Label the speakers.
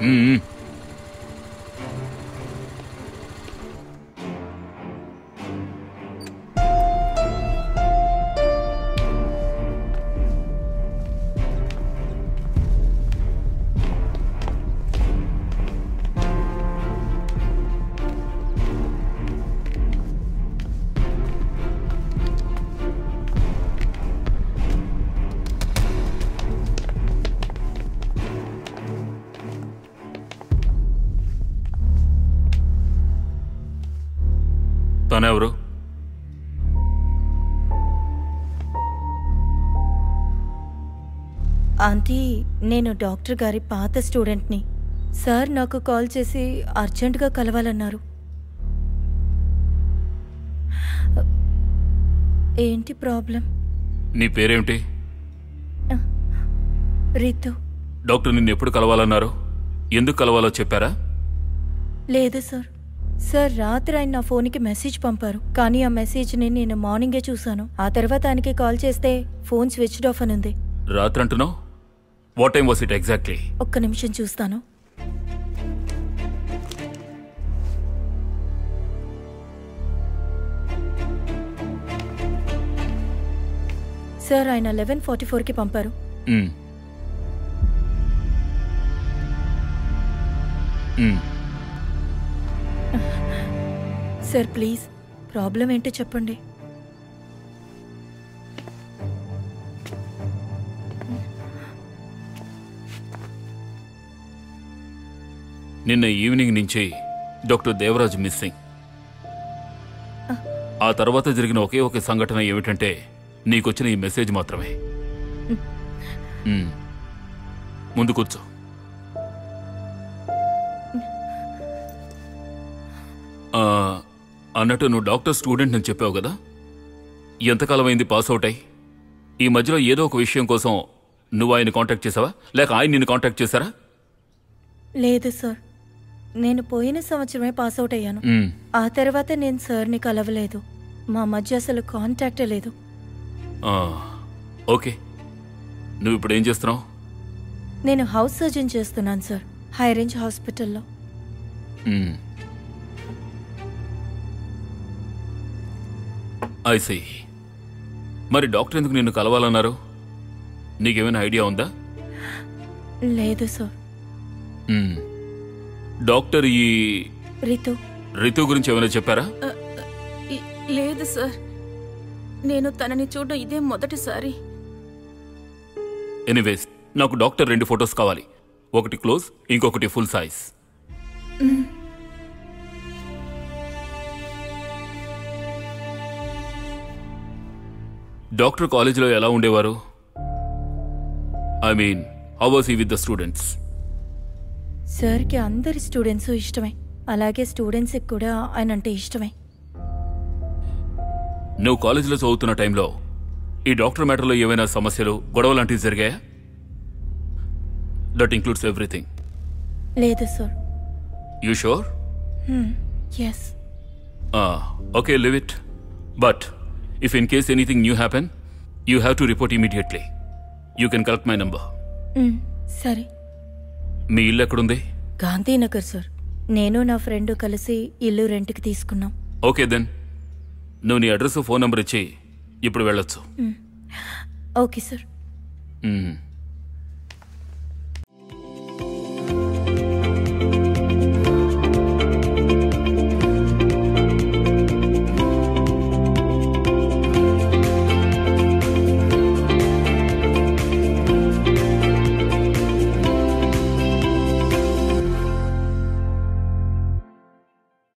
Speaker 1: మ్మ్. తనెవరు
Speaker 2: aunty నేను doctor గారి పాత స్టూడెంట్ని సార్ నాకు కాల్ చేసి అర్జెంటుగా కలవాలన్నారు ఏంటి ప్రాబ్లం
Speaker 1: నీ పేరేమిటి
Speaker 2: రితు
Speaker 1: డాక్టర్ నిన్ను ఎప్పుడు కలవాలన్నారు ఎందుకు కలవాలో చెప్పారా
Speaker 2: లేదు సార్ సార్ రాత్రి ఆయన నా ఫోన్కి మెసేజ్ పంపారు కానీ ఆ మెసేజ్ని నేను మార్నింగే చూశాను ఆ తర్వాత ఆయనకి కాల్ చేస్తే ఫోన్ స్విచ్డ్ ఆఫ్ అని ఉంది
Speaker 1: రాత్రి అంటున్నావు what time was it exactly
Speaker 2: ఒక్క నిమిషం చూస్తాను సార్ ఆయన లెవెన్ ఫార్టీ ఫోర్కి పంపారు
Speaker 1: మ్మ్. మ్మ్.
Speaker 2: సార్ ప్లీజ్ ప్రాబ్లం ఏంటో చెప్పండి
Speaker 1: నిన్న ఈవినింగ్ నుంచి డాక్టర్ దేవరాజ్ మిస్సింగ్ ఆ తర్వాత జరిగిన ఒకే ఒక సంఘటన ఏమిటంటే నీకొచ్చిన ఈ మెసేజ్ మాత్రమే మ్మ్. ముందు కూర్చో ఆ, అన్నట్టు నువ్వు డాక్టర్ స్టూడెంట్ అని చెప్పావు కదా ఎంతకాలం అయింది పాస్ అవుట్ అయి ఈ మధ్యలో ఏదో ఒక విషయం కోసం నువ్వు ఆయన కాంటాక్ట్ చేసావా లేక ఆయన నిన్ను కాంటాక్ట్ చేశారా
Speaker 2: లేదు సార్ నేను పోయిన సంవత్సరమే పాస్ అవుట్ అయ్యాను
Speaker 1: మ్మ్.
Speaker 2: ఆ తర్వాత నేను సార్ని కలవలేదు మా మధ్య అసలు కాంటాక్టే లేదు
Speaker 1: ఆ, ఓకే నువ్వు ఇప్పుడు ఏం చేస్తున్నావు
Speaker 2: నేను హౌస్ సర్జన్ చేస్తున్నాను సార్ హై రేంజ్ హాస్పిటల్లో
Speaker 1: ఐసీ మరి డాక్టర్ ఎందుకు నిన్ను కలవాలన్నారు నీకేమైనా ఐడియా ఉందా
Speaker 2: లేదు సార్
Speaker 1: మ్మ్. డాక్టర్ ఈ
Speaker 2: రితు
Speaker 1: రితు గురించి ఏమైనా చెప్పారా
Speaker 3: ఇ- లేదు సార్ నేను తనని చూడడం ఇదే మొదటిసారి
Speaker 1: ఎనీవేస్ నాకు డాక్టర్ రెండు ఫొటోస్ కావాలి ఒకటి క్లోజ్ ఇంకొకటి ఫుల్ సైజ్ డాక్టర్ కాలేజీలో ఎలా ఉండేవారు I mean how was he with the students
Speaker 2: సార్కి అందరి స్టూడెంట్స్ ఇష్టమే అలాగే స్టూడెంట్స్కి కూడా ఆయన అంటే ఇష్టమే
Speaker 1: నువ్వు కాలేజీలో చదువుతున్న టైంలో ఈ డాక్టర్ మ్యాటర్లో ఏవైనా సమస్యలు గొడవ లాంటివి జరిగాయా దట్ ఇంక్లూడ్స్ ఎవ్రీథింగ్
Speaker 2: లేదు sir
Speaker 1: you sure
Speaker 2: yes
Speaker 1: okay leave it but if in case anything new happen you have to report immediately you can collect my number
Speaker 2: సరే
Speaker 1: మీ ఇల్లు ఎక్కడుంది
Speaker 2: గాంధీనగర్ సార్ నేను నా ఫ్రెండ్ కలిసి ఇల్లు రెంట్కి తీసుకున్నాం
Speaker 1: ఓకే దెన్ నువ్వు నీ అడ్రస్ ఫోన్ నెంబర్ ఇచ్చి ఇప్పుడు వెళ్ళొచ్చు
Speaker 2: ఓకే సార్
Speaker 1: మ్మ్.